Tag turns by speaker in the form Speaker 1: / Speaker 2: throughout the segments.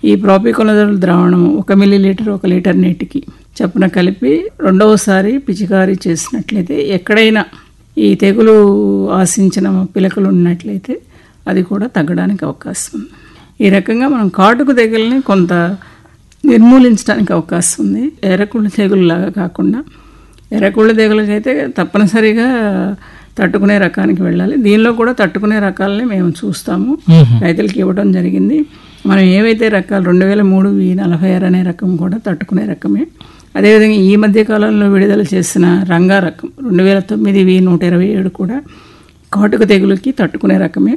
Speaker 1: ఈ ప్రాపికొనజోల్ ద్రావణం ఒక మిల్లీ లీటర్ ఒక లీటర్ నీటికి చప్పున కలిపి రెండవసారి పిచికారీ చేసినట్లయితే ఎక్కడైనా ఈ తెగులు ఆశించిన పిలకలు ఉన్నట్లయితే అది కూడా తగ్గడానికి అవకాశం ఉంది ఈ రకంగా మనం కాటుకు తెగుల్ని కొంత నిర్మూలించడానికి అవకాశం ఉంది ఎర్రకుళ్ళు తెగులులాగా కాకుండా ఎర్రకుళ్ళు తెగులకైతే తప్పనిసరిగా తట్టుకునే రకానికి వెళ్ళాలి దీనిలో కూడా తట్టుకునే రకాలని మేము చూస్తాము రైతులకి ఇవ్వడం జరిగింది మనం ఏవైతే రకాలు రెండు వేల మూడు వి నలభై ఆరు అనే రకం కూడా తట్టుకునే రకమే అదేవిధంగా ఈ మధ్య కాలంలో విడుదల చేసిన రంగా రకం రెండు వేల తొమ్మిది వి నూట ఇరవై ఏడు కూడా కాటుక తెగులుకి తట్టుకునే రకమే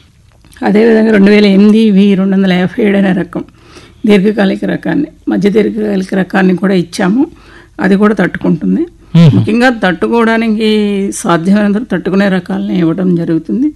Speaker 1: అదేవిధంగా రెండు వేల ఎనిమిది వి రెండు వందల యాభై ఏడు అనే రకం దీర్ఘకాలిక రకాన్ని మధ్య దీర్ఘకాలిక రకాన్ని కూడా ఇచ్చాము అది కూడా తట్టుకుంటుంది ముఖ్యంగా తట్టుకోవడానికి సాధ్యమైనంత తట్టుకునే రకాలని ఇవ్వడం జరుగుతుంది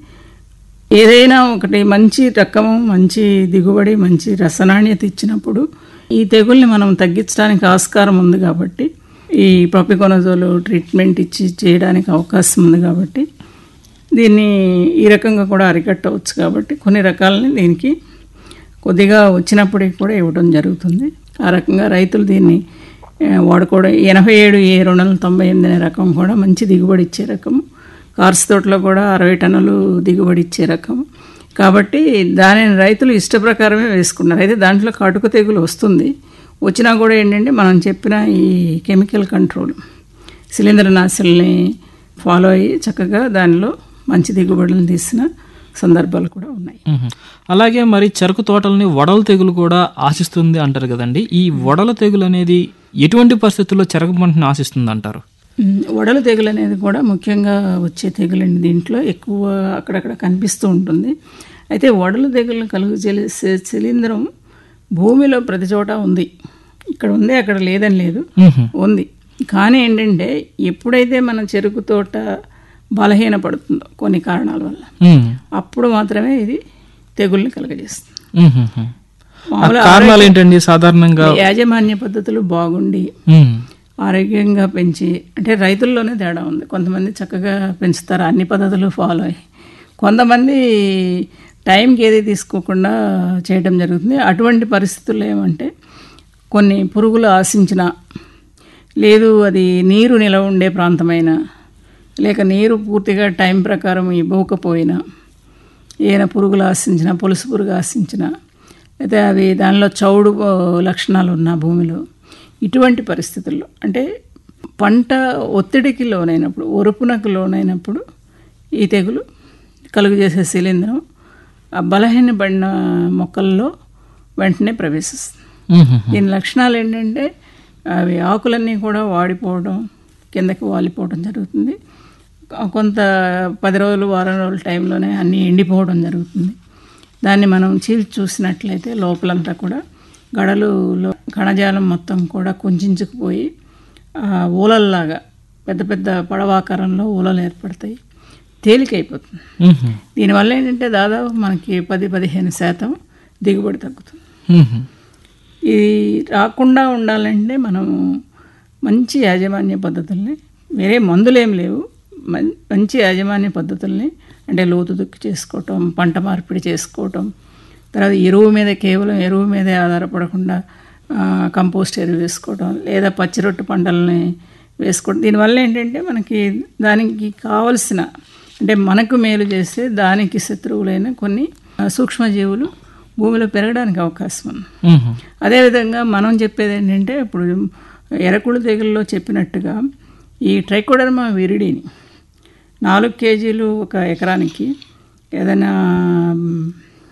Speaker 1: ఏదైనా ఒకటి మంచి రకము మంచి దిగుబడి మంచి రసనాణ్యత ఇచ్చినప్పుడు ఈ తెగుల్ని మనం తగ్గించడానికి ఆస్కారం ఉంది కాబట్టి ఈ ప్రొపికొనజోలు ట్రీట్మెంట్ ఇచ్చి చేయడానికి అవకాశం ఉంది కాబట్టి దీన్ని ఈ రకంగా కూడా అరికట్టవచ్చు కాబట్టి కొన్ని రకాలని దీనికి కొద్దిగా వచ్చినప్పటికి కూడా ఇవ్వడం జరుగుతుంది ఆ రకంగా రైతులు దీన్ని ఆ, వాడుకోవడం ఎనభై ఏడు ఏ రెండు వందల తొంభై ఎనిమిది అనే రకం కూడా మంచి దిగుబడి ఇచ్చే రకం కార్స్ తోటలో కూడా అరవై టన్నులు దిగుబడి ఇచ్చే రకం కాబట్టి దానిని రైతులు ఇష్ట ప్రకారమే వేసుకున్నారు అయితే దాంట్లో కటుకు తెగులు వస్తుంది వచ్చినా కూడా ఏంటంటే మనం చెప్పిన ఈ కెమికల్ కంట్రోల్ శిలీంద్ర నాశల్ని ఫాలో అయ్యి చక్కగా దానిలో మంచి దిగుబడులను తీసిన సందర్భాలు కూడా ఉన్నాయి
Speaker 2: మ్మ్. అలాగే మరి చెరకు తోటల్ని వడల తెగులు కూడా ఆశిస్తుంది అంటారు కదండి ఈ వడల తెగులు అనేది ఎటువంటి పరిస్థితుల్లో చెరకు పంటని ఆశిస్తుంది అంటారు
Speaker 1: ఉమ్, వడలు తెగులు అనేది కూడా ముఖ్యంగా వచ్చే తెగులండి దీంట్లో ఎక్కువ అక్కడక్కడ కనిపిస్తూ ఉంటుంది అయితే వడలు తెగులను కలుగు చేసే శిలీంధ్రం భూమిలో ప్రతి చోట ఉంది ఇక్కడ ఉంది అక్కడ లేదని లేదు
Speaker 2: మ్మ్.
Speaker 1: ఉంది కానీ ఏంటంటే ఎప్పుడైతే మన చెరుకు తోట బలహీనపడుతుందో కొన్ని కారణాల వల్ల
Speaker 2: మ్మ్.
Speaker 1: అప్పుడు మాత్రమే ఇది తెగుల్ని కలగజేస్తుంది
Speaker 2: మ్మ్. మ్మ్. ఆ
Speaker 1: మామూలు
Speaker 2: కారణాలు ఏంటండి సాధారణంగా
Speaker 1: యాజమాన్య పద్ధతులు బాగుండి
Speaker 2: మ్మ్.
Speaker 1: ఆరోగ్యంగా పెంచి అంటే రైతుల్లోనే తేడా ఉంది కొంతమంది చక్కగా పెంచుతారు అన్ని పద్ధతులు ఫాలో అయ్యి కొంతమంది టైంకి ఏది తీసుకోకుండా చేయడం జరుగుతుంది అటువంటి పరిస్థితుల్లో ఏమంటే కొన్ని పురుగులు ఆశించిన లేదు అది నీరు నిలవ ఉండే ప్రాంతమైన లేక నీరు పూర్తిగా టైం ప్రకారం ఇవ్వకపోయినా ఏమైనా పురుగులు ఆశించిన పులుసు పురుగు ఆశించిన అయితే అవి దానిలో చౌడు ఆ, లక్షణాలు ఉన్న భూమిలో ఇటువంటి పరిస్థితుల్లో అంటే పంట ఒత్తిడికి లోనైనప్పుడు ఒరుపునకు లోనైనప్పుడు ఈ తెగులు కలుగు చేసే శిలీంధ్రం ఆ బలహీనపడిన మొక్కల్లో వెంటనే ప్రవేశిస్తుంది
Speaker 2: మ్మ్.
Speaker 1: దీని లక్షణాలు ఏంటంటే అవి ఆకులన్నీ కూడా వాడిపోవడం కిందకి వాలిపోవడం జరుగుతుంది కొ- కొంత పది రోజులు వారం రోజుల టైంలోనే అన్నీ ఎండిపోవడం జరుగుతుంది దాన్ని మనం చీల్చి చూసినట్లయితే లోపలంతా కూడా గడలులో కణజాలం మొత్తం కూడా కుంచుకుపోయి ఆ, ఊలల్లాగా పెద్ద పెద్ద పడవాకారంలో ఊలలు ఏర్పడతాయి తేలికైపోతుంది
Speaker 2: మ్మ్.
Speaker 1: దీనివల్ల ఏంటంటే దాదాపు మనకి పది పదిహేను శాతం దిగుబడి తగ్గుతుంది
Speaker 2: మ్మ్.
Speaker 1: ఇది రాకుండా ఉండాలంటే మనము మంచి యాజమాన్య పద్ధతుల్ని వేరే మందులేం లేవు మం- మంచి యాజమాన్య పద్ధతుల్ని అంటే లోతు దుక్కి చేసుకోవటం పంట మార్పిడి చేసుకోవటం తర్వాత ఎరువు మీద కేవలం ఎరువు మీదే ఆధారపడకుండా ఆ, కంపోస్ట్ ఎరువు వేసుకోవటం లేదా పచ్చిరొట్టు పంటలని వేసుకోవడం దీనివల్ల ఏంటంటే మనకి దానికి కావలసిన అంటే మనకు మేలు చేస్తే దానికి శత్రువులైన కొన్ని ఆ, సూక్ష్మజీవులు భూమిలో పెరగడానికి అవకాశం ఉంది
Speaker 2: మ్మ్.
Speaker 1: అదేవిధంగా మనం చెప్పేది ఏంటంటే ఇప్పుడు ఎరకుళ్ళు తెగుల్లో చెప్పినట్టుగా ఈ ట్రైకోడర్మా విరిడిని నాలుగు కేజీలు ఒక ఎకరానికి ఏదైనా మ్,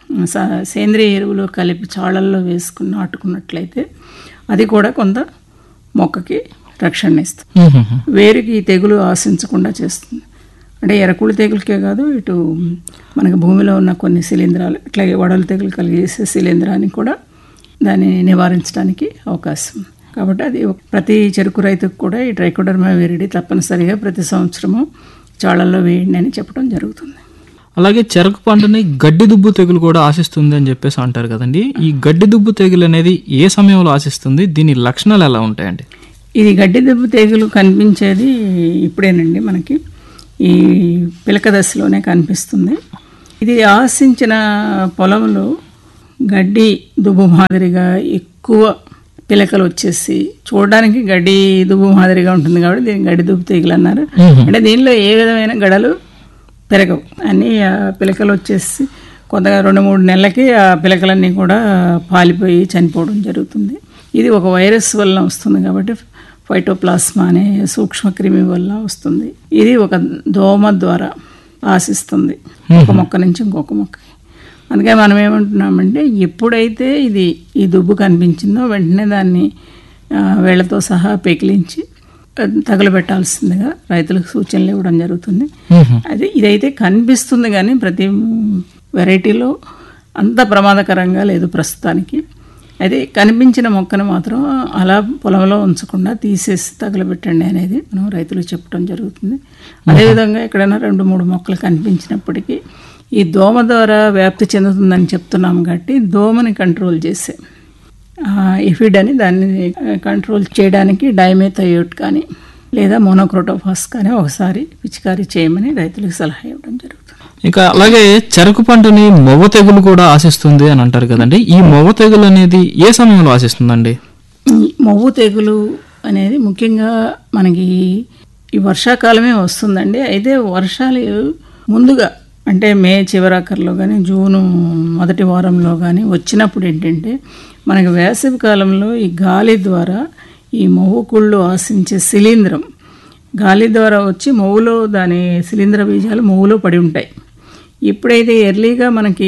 Speaker 1: స- సేంద్రియ ఎరువులు కలిపి చాళల్లో వేసుకుని నాటుకున్నట్లయితే అది కూడా కొంత మొక్కకి రక్షణ ఇస్తుంది
Speaker 2: మ్మ్.
Speaker 1: వేరుకి ఈ తెగులు ఆశించకుండా చేస్తుంది అంటే ఎరకుళ్ళు తెగులకే కాదు ఇటు మనకి భూమిలో ఉన్న కొన్ని శిలీంధ్రాలు ఇట్లాగే వడలు తెగులు కలిగేసే శిలీంధ్రాన్ని కూడా దాన్ని నివారించడానికి అవకాశం ఉంది. కాబట్టి అది ఒక- ప్రతి చెరుకు రైతుకు కూడా ఈ ట్రైకోడర్మా విరిడి తప్పనిసరిగా ప్రతి సంవత్సరము చాళల్లో వేయండి అని చెప్పడం జరుగుతుంది
Speaker 2: అలాగే చెరకు పంటని గడ్డి దుబ్బు తెగులు కూడా ఆశిస్తుంది అని చెప్పేసి అంటారు కదండి ఈ గడ్డి దుబ్బు తెగులు అనేది ఏ సమయంలో ఆశిస్తుంది దీని లక్షణాలు ఎలా ఉంటాయండి
Speaker 1: ఇది గడ్డి దెబ్బ తెగులు కనిపించేది ఇప్పుడేనండి మనకి ఈ పిలక దశలోనే కనిపిస్తుంది ఇది ఆశించిన పొలంలో గడ్డి దుబ్బు మాదిరిగా ఎక్కువ పిలకలు వచ్చేసి చూడడానికి గడ్డి దుబ్బు మాదిరిగా ఉంటుంది కాబట్టి దీన్ని గడ్డి దుబ్బు తీగలు అన్నారు అంటే దీనిలో ఏ విధమైన గడలు పెరగవు అన్నీ ఆ పిలకలు వచ్చేసి కొంతగా రెండు మూడు నెలలకి ఆ పిలకలన్నీ కూడా పాలిపోయి చనిపోవడం జరుగుతుంది ఇది ఒక వైరస్ వల్ల వస్తుంది కాబట్టి ఫైటోప్లాస్మా అనే సూక్ష్మక్రిమి వల్ల వస్తుంది ఇది ఒక దోమ ద్వారా ఆశిస్తుంది ఒక మొక్క నుంచి ఇంకొక మొక్కకి అందుకే మనం ఏమంటున్నామంటే ఎప్పుడైతే ఇది ఈ దుబ్బు కనిపించిందో వెంటనే దాన్ని ఆ, వేళ్లతో సహా పెకిలించి తగలబెట్టాల్సిందిగా రైతులకు సూచనలు ఇవ్వడం జరుగుతుంది అది ఇదైతే కనిపిస్తుంది కానీ ప్రతి వెరైటీలో అంత ప్రమాదకరంగా లేదు ప్రస్తుతానికి అయితే కనిపించిన మొక్కను మాత్రం అలా పొలంలో ఉంచకుండా తీసేసి తగలబెట్టండి అనేది మనం రైతులకు చెప్పడం జరుగుతుంది అదేవిధంగా ఎక్కడైనా రెండు మూడు మొక్కలు కనిపించినప్పటికీ ఈ దోమ ద్వారా వ్యాప్తి చెందుతుందని చెప్తున్నాం కాబట్టి దోమని కంట్రోల్ చేసే ఎఫిడ్ అని దాన్ని కంట్రోల్ చేయడానికి డైమేథయోట్ కానీ లేదా మోనోక్రోటోఫాస్ కానీ ఒకసారి పిచికారీ చేయమని రైతులకు సలహా ఇవ్వడం జరుగుతుంది
Speaker 2: ఇంకా అలాగే చెరకు పంటని మొవ్వ తెగులు కూడా ఆశిస్తుంది అని అంటారు కదండి ఈ మొవ్వ తెగులు అనేది ఏ సమయంలో ఆశిస్తుందండి
Speaker 1: ఈ మొవ్వు తెగులు అనేది ముఖ్యంగా మనకి ఈ వర్షాకాలమే వస్తుందండి అయితే వర్షాలు ముందుగా అంటే మే చివరాఖరులో కానీ జూను మొదటి వారంలో కానీ వచ్చినప్పుడు ఏంటంటే మనకి వేసవి కాలంలో ఈ గాలి ద్వారా ఈ మొవ్వు కుళ్ళు ఆశించే శిలీంధ్రం గాలి ద్వారా వచ్చి మొవ్వులో దాని శిలీంధ్ర బీజాలు మొవ్వులో పడి ఉంటాయి ఎప్పుడైతే ఎర్లీగా మనకి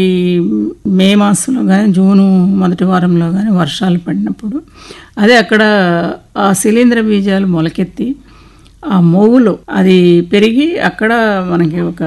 Speaker 1: మే మాసంలో కానీ జూను మొదటి వారంలో కానీ వర్షాలు పడినప్పుడు అదే అక్కడ ఆ శిలీంధ్ర బీజాలు మొలకెత్తి ఆ మొవ్వులో అది పెరిగి అక్కడ మనకి ఒక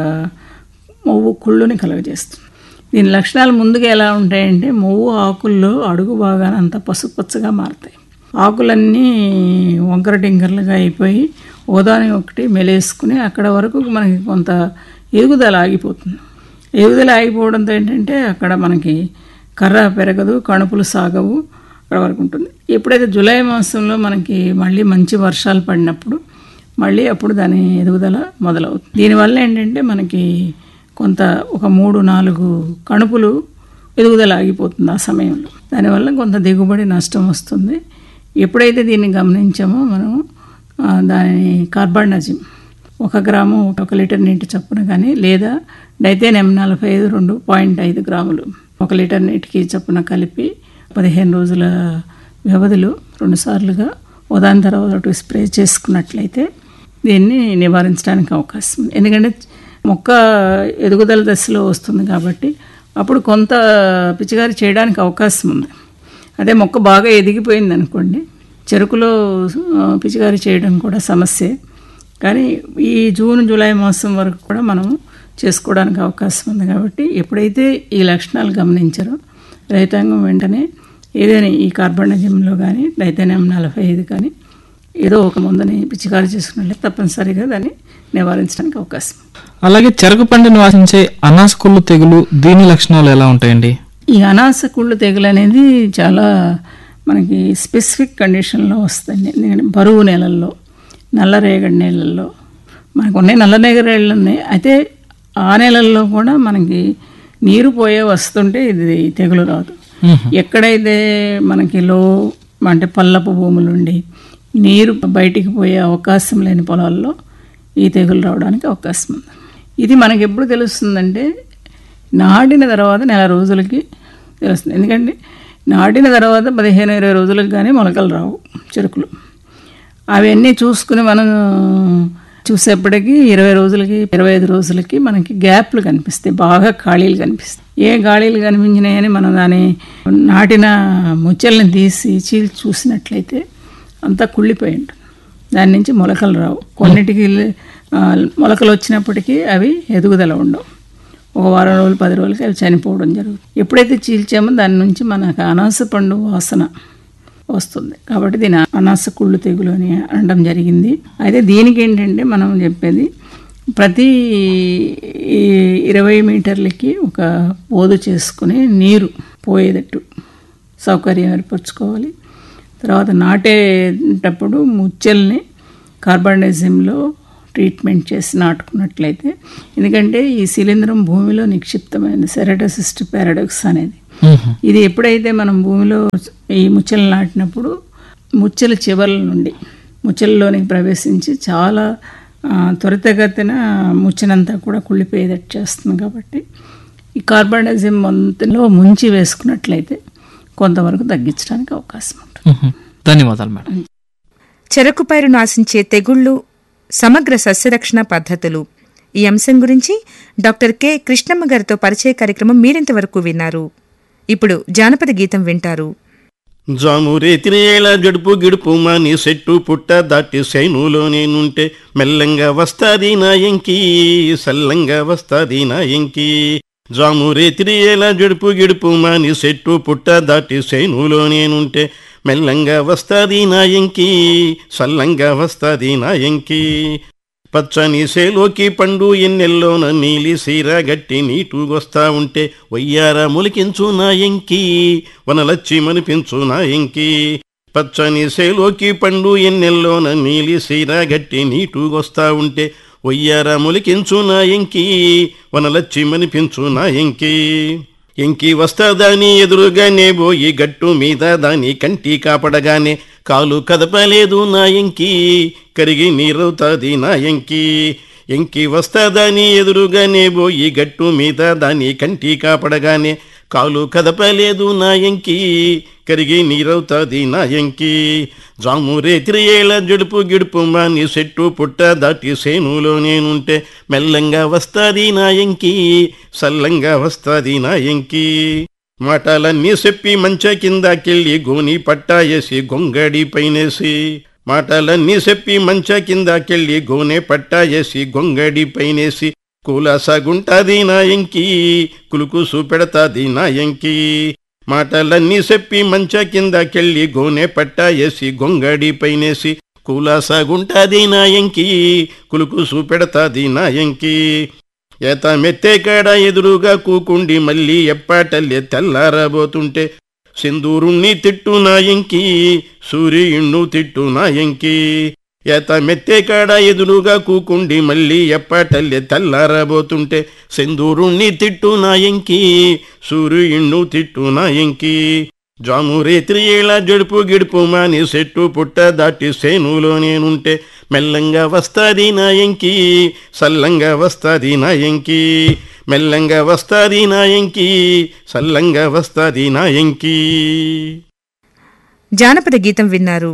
Speaker 1: మొవ్వు కుళ్ళుని కలుగజేస్తుంది దీని లక్షణాలు ముందుగా ఎలా ఉంటాయంటే మొవ్వు ఆకుల్లో అడుగు భాగాన అంతా పసుపచ్చగా మారుతాయి ఆకులన్నీ వంకర టింకర్లుగా అయిపోయి ఓదాని ఒకటి మెలేసుకుని అక్కడ వరకు మనకి కొంత ఎదుగుదల ఆగిపోతుంది ఎదుగుదల ఆగిపోవడంతో ఏంటంటే అక్కడ మనకి కర్ర పెరగదు కణుపులు సాగవు అక్కడ వరకు ఉంటుంది ఎప్పుడైతే జూలై మాసంలో మనకి మళ్ళీ మంచి వర్షాలు పడినప్పుడు మళ్ళీ అప్పుడు దాని ఎదుగుదల మొదలవుతుంది దీనివల్ల ఏంటంటే మనకి కొంత ఒక మూడు నాలుగు కణుపులు ఎదుగుదల ఆగిపోతుంది ఆ సమయంలో దానివల్ల కొంత దిగుబడి నష్టం వస్తుంది ఎప్పుడైతే దీన్ని గమనించామో మనం ఆ, దానిని కార్బాండాజిమ్ ఒక గ్రాము ఒక లీటర్ నీటి చొప్పున కానీ లేదా డైతేన్ ఎం నలభై ఐదు రెండు పాయింట్ ఐదు గ్రాములు ఒక లీటర్ నీటికి చొప్పున కలిపి పదిహేను రోజుల వ్యవధిలో రెండుసార్లుగా ఉదాహరణ తర్వాత ఒకటి స్ప్రే చేసుకున్నట్లయితే దీన్ని నివారించడానికి అవకాశం ఉంది ఎందుకంటే మొక్క ఎదుగుదల దశలో వస్తుంది కాబట్టి అప్పుడు కొంత పిచికారి చేయడానికి అవకాశం ఉంది అదే మొక్క బాగా ఎదిగిపోయింది అనుకోండి చెరుకులో ఆ, పిచికారి చేయడం కూడా సమస్యే కానీ ఈ జూన్ జూలై మాసం వరకు కూడా మనం చేసుకోవడానికి అవకాశం ఉంది కాబట్టి ఎప్పుడైతే ఈ లక్షణాలు గమనించారో రైతాంగం వెంటనే ఏదైనా ఈ కార్బనిజంలో కానీ డైతేనం నలభై ఐదు కానీ ఏదో ఒక మందుని పిచికారి చేసుకున్నట్లయితే తప్పనిసరిగా దాన్ని నివారించడానికి అవకాశం ఉంది.
Speaker 2: అలాగే చెరకు పంటను ఆశించే అనాసకుళ్ళు తెగులు దీని లక్షణాలు ఎలా ఉంటాయండి
Speaker 1: ఈ అనాస కుళ్ళు తెగులు అనేది చాలా మనకి స్పెసిఫిక్ కండిషన్లో వస్తుంది ఎందుకంటే బరువు నెలల్లో నల్లరేగడి నెలల్లో మనకు ఉన్నాయి నల్లరేగడి ఉన్నాయి అయితే ఆ నెలల్లో కూడా మనకి నీరు పోయే వస్తుంటే ఇది తెగులు రాదు ఎక్కడైతే మనకి లో అంటే పల్లపు భూములుండి నీరు బయటికి పోయే అవకాశం లేని పొలాల్లో ఈ తెగులు రావడానికి అవకాశం ఉంది ఇది మనకి ఎప్పుడు తెలుస్తుందంటే నాటిన తర్వాత నెల రోజులకి తెలుస్తుంది ఎందుకంటే నాటిన తర్వాత పదిహేను ఇరవై రోజులకు కానీ మొలకలు రావు చెరుకులు అవన్నీ చూసుకుని మనం చూసేప్పటికి ఇరవై రోజులకి ఇరవై ఐదు రోజులకి మనకి గ్యాప్లు కనిపిస్తాయి బాగా ఖాళీలు కనిపిస్తాయి ఏ ఖాళీలు కనిపించినాయని మనం దాని నాటిన ముచ్చల్ని తీసి చీల్చి చూసినట్లయితే అంతా కుళ్ళిపోయి ఉంటుంది దాని నుంచి మొలకలు రావు కొన్నిటికి ఆ, మొలకలు వచ్చినప్పటికీ అవి ఎదుగుదల ఉండవు ఒక వారం రోజులు పది రోజులకి అవి చనిపోవడం జరుగుతుంది ఎప్పుడైతే చీల్చామో దాని నుంచి మనకు అనాస పండు వాసన వస్తుంది కాబట్టి దీని అనాస కుళ్ళు తెగులు అని అనడం జరిగింది అయితే దీనికి ఏంటంటే మనం చెప్పేది ప్రతి ఈ ఇరవై మీటర్లకి ఒక బోధు చేసుకుని నీరు పోయేటట్టు సౌకర్యం ఏర్పరచుకోవాలి తర్వాత నాటేటప్పుడు ముచ్చెల్ని కార్బనైజింలో ట్రీట్మెంట్ చేసి నాటుకున్నట్లయితే ఎందుకంటే ఈ శిలీంధ్రం భూమిలో నిక్షిప్తమైనది సెరటోసిస్ట్ పారాడక్స్ అనేది
Speaker 2: మ్మ్.
Speaker 1: ఇది ఎప్పుడైతే మనం భూమిలో ఈ ముచ్చలు నాటినప్పుడు ముచ్చల చివర్ల నుండి ముచ్చలలోనికి ప్రవేశించి చాలా ఆ, త్వరితగతిన ముచ్చనంతా కూడా కుళ్ళిపోయేటట్టు చేస్తుంది కాబట్టి ఈ కార్బనిజం మొత్తంలో ముంచి వేసుకున్నట్లయితే కొంతవరకు తగ్గించడానికి అవకాశం ఉంటుంది
Speaker 2: మ్మ్. ధన్యవాదాలు మేడం
Speaker 3: చెరకు పైరును ఆశించే తెగుళ్లు సమగ్ర సస్యరక్షణ పద్ధతులు ఈ అంశం గురించి డాక్టర్ కె కృష్ణమ్మ గారితో పరిచయ కార్యక్రమం మీరింతవరకు విన్నారు ఇప్పుడు జానపద గీతం వింటారు
Speaker 4: జామురేతిరేళ గడుపు గిడుపు మాని సెట్టు పుట్ట దాటి సైనులో నేనుంటే మెల్లంగా వస్తాది నా ఎంకి సల్లంగా వస్తాది నా ఎంకి జామురేతిరేళ గడుపు గిడుపు మాని సెట్టు పుట్ట దాటి సైనులో నేనుంటే మెల్లంగా వస్తాది నా ఎంకి సల్లంగా వస్తాది నా ఎంకి పచ్చని సేలోకి పండు ఎన్నెల్లోన నీలి సీర గట్టి నీటుగొస్తా ఉంటే వయ్యార ములికించు నా ఎంకి వనలచ్చి మనిపించు నా ఎంకి పచ్చని సేలోకి పండు ఎన్నెల్లోన నీలి సీర గట్టి నీటుగొస్తా ఉంటే వయ్యార ములికించు నా ఎంకి వనలచ్చి మనిపించు నా ఎంకి ఎంకి వస్తాదాని ఎదురుగానే పోయి గట్టు మీద దాని కంటి కాపడగానే కాలు కదపలేదు నా ఎంకి కరిగి నీరవుతాది నా ఎంకి ఎంకి వస్తాదాని ఎదురుగానే పోయి గట్టు మీద దాని కంటి కాపడగానే కాలు కదపలేదు నా ఎంకి కరిగి నీరవుతాది నా ఎంకి జామురే తిరియేళ జడుపు గిడుపు మాని సెట్టు పుట్ట దాటి సేనులో నేనుంటే మెల్లంగా వస్తాది నా ఎంకి సల్లంగా వస్తాది నా ఎంకి మాటలన్నీ చెప్పి మంచ కిందకెళ్ళి గోని పట్టాయేసి గొంగడి పైనేసి మాటలన్నీ చెప్పి మంచ కిందకెళ్ళి గోనె పట్టాయేసి గొంగడి పైనేసి కూలసగుంటాది నా ఎంకి కులుకు చూపెడతాది నా ఎంకి మాటలన్నీ చెప్పి మంచ కిందకెళ్ళి గోనె పట్టాయేసి గొంగడి పైనేసి కూలసగుంటాది నా ఎంకి కులుకు చూపెడతాది నా ఎంకి ఏత మెత్తే కాడ ఎదురుగా కూకుండి మళ్ళీ ఎప్పాటల్లే తెల్లారబోతుంటే సింధూరుణ్ణి తిట్టు నా ఎంకి సూర్యుణ్ణు తిట్టు నా ఎంకి ఏత మెత్తే కాడ ఎదురుగా కూకుండి మళ్ళీ ఎప్పాటల్లే తెల్లారబోతుంటే సింధూరుణ్ణి తిట్టు నా ఎంకి సూర్యుణ్ణు తిట్టు నా ఎంకి జామురేత్రి ఏళ జడుపు గిడుపు మాని సెట్టు పుట్ట దాటి సేనులో నేనుంటే మెల్లంగా వస్తాది నా ఎంకి సల్లంగా వస్తాది నా ఎంకి మెల్లంగా వస్తాది నా ఎంకి సల్లంగా వస్తాది నా ఎంకి
Speaker 3: జానపద గీతం విన్నారు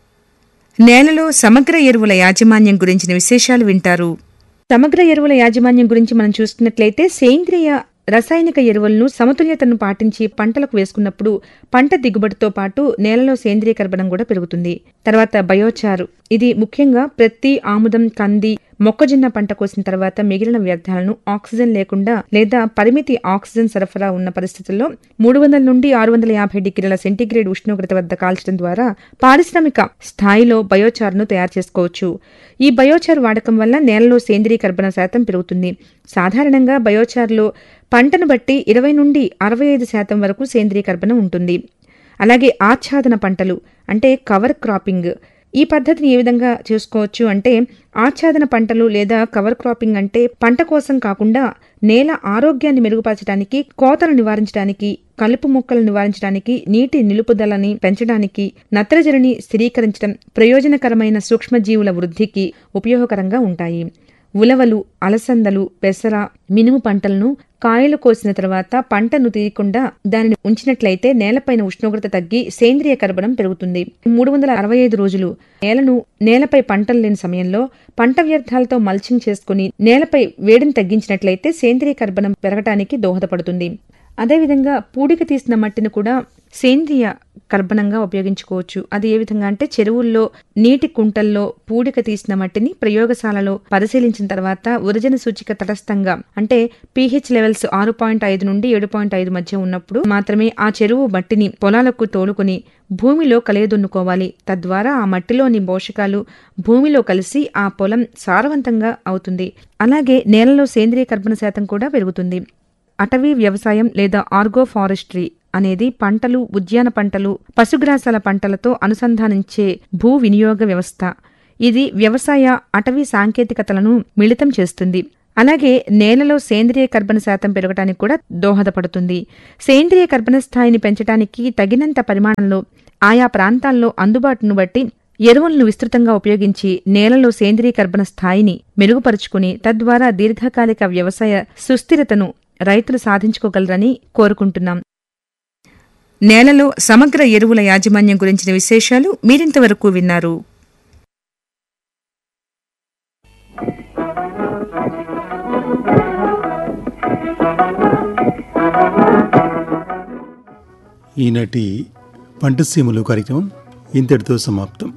Speaker 3: నేలలో సమగ్ర ఎరువుల యాజమాన్యం గురించిన విశేషాలు వింటారు సమగ్ర ఎరువుల యాజమాన్యం గురించి మనం చూస్తున్నట్లయితే సేంద్రియ రసాయనిక ఎరువులను సమతుల్యతను పాటించి పంటలకు వేసుకున్నప్పుడు పంట దిగుబడితో పాటు నేలలో సేంద్రియ కర్బనం కూడా పెరుగుతుంది తర్వాత బయోచారు ఇది ముఖ్యంగా ప్రతి ఆముదం కంది మొక్కజొన్న పంట కోసిన తర్వాత మిగిలిన వ్యర్థాలను ఆక్సిజన్ లేకుండా లేదా పరిమితి ఆక్సిజన్ సరఫరా ఉన్న పరిస్థితుల్లో మూడు వందల నుండి ఆరు వందల యాభై డిగ్రీల సెంటీగ్రేడ్ ఉష్ణోగ్రత వద్ద కాల్చడం ద్వారా పారిశ్రామిక స్థాయిలో బయోచార్ను తయారు చేసుకోవచ్చు ఈ బయోచార్ వాడకం వల్ల నేలలో సేంద్రీయ కర్బన శాతం పెరుగుతుంది సాధారణంగా బయోచార్లో పంటను బట్టి ఇరవై నుండి అరవై ఐదు శాతం వరకు సేంద్రీయ కర్బనం ఉంటుంది అలాగే ఆచ్ఛాదన పంటలు అంటే కవర్ క్రాపింగ్ ఈ పద్ధతిని ఏ విధంగా చేసుకోవచ్చు అంటే ఆచ్ఛాదన పంటలు లేదా కవర్ క్రాపింగ్ అంటే పంట కోసం కాకుండా నేల ఆరోగ్యాన్ని మెరుగుపరచడానికి కోతలు నివారించడానికి కలుపు మొక్కలు నివారించడానికి నీటి నిలుపుదలని పెంచడానికి నత్రజనిని స్థిరీకరించడం ప్రయోజనకరమైన సూక్ష్మజీవుల వృద్ధికి ఉపయోగకరంగా ఉంటాయి ఉలవలు అలసందలు పెసర మినుము పంటలను కాయలు కోసిన తర్వాత పంటను తీయకుండా దానిని ఉంచినట్లయితే నేలపైన ఉష్ణోగ్రత తగ్గి సేంద్రియ కర్బనం పెరుగుతుంది మూడు వందల అరవై ఐదు రోజులు నేలను నేలపై పంటలు లేని సమయంలో పంట వ్యర్థాలతో మల్చింగ్ చేసుకుని నేలపై వేడిని తగ్గించినట్లయితే సేంద్రియ కర్బనం పెరగటానికి దోహదపడుతుంది అదేవిధంగా పూడిక తీసిన మట్టిని కూడా సేంద్రియ కర్బనంగా ఉపయోగించుకోవచ్చు అది ఏ విధంగా అంటే చెరువుల్లో నీటి కుంటల్లో పూడిక తీసిన మట్టిని ప్రయోగశాలలో పరిశీలించిన తర్వాత ఉరజన సూచిక తటస్థంగా అంటే పీహెచ్ లెవెల్స్ ఆరు పాయింట్ ఐదు నుండి ఏడు పాయింట్ ఐదు మధ్య ఉన్నప్పుడు మాత్రమే ఆ చెరువు మట్టిని పొలాలకు తోలుకుని భూమిలో కలియదున్నుకోవాలి తద్వారా ఆ మట్టిలోని పోషకాలు భూమిలో కలిసి ఆ పొలం సారవంతంగా అవుతుంది అలాగే నేలలో సేంద్రియ కర్బన శాతం కూడా పెరుగుతుంది అటవీ వ్యవసాయం లేదా ఆర్గో ఫారెస్ట్రీ అనేది పంటలు ఉద్యాన పంటలు పశుగ్రాసాల పంటలతో అనుసంధానించే భూ వినియోగ వ్యవస్థ ఇది వ్యవసాయ అటవీ సాంకేతికతలను మిళితం చేస్తుంది అలాగే నేలలో సేంద్రియ కర్బన శాతం పెరగడానికి కూడా దోహదపడుతుంది సేంద్రియ కర్బన స్థాయిని పెంచడానికి తగినంత పరిమాణంలో ఆయా ప్రాంతాల్లో అందుబాటును బట్టి ఎరువులను విస్తృతంగా ఉపయోగించి నేలలో సేంద్రియ కర్బన స్థాయిని మెరుగుపరుచుకుని తద్వారా దీర్ఘకాలిక వ్యవసాయ సుస్థిరతను రైతులు సాధించుకోగలరని కోరుకుంటున్నాం నేలలో సమగ్ర ఎరువుల యాజమాన్యం గురించిన విశేషాలు మీరింతవరకు విన్నారు
Speaker 5: ఈనాటి పంటసీమలు కార్యక్రమం ఇంతటితో సమాప్తం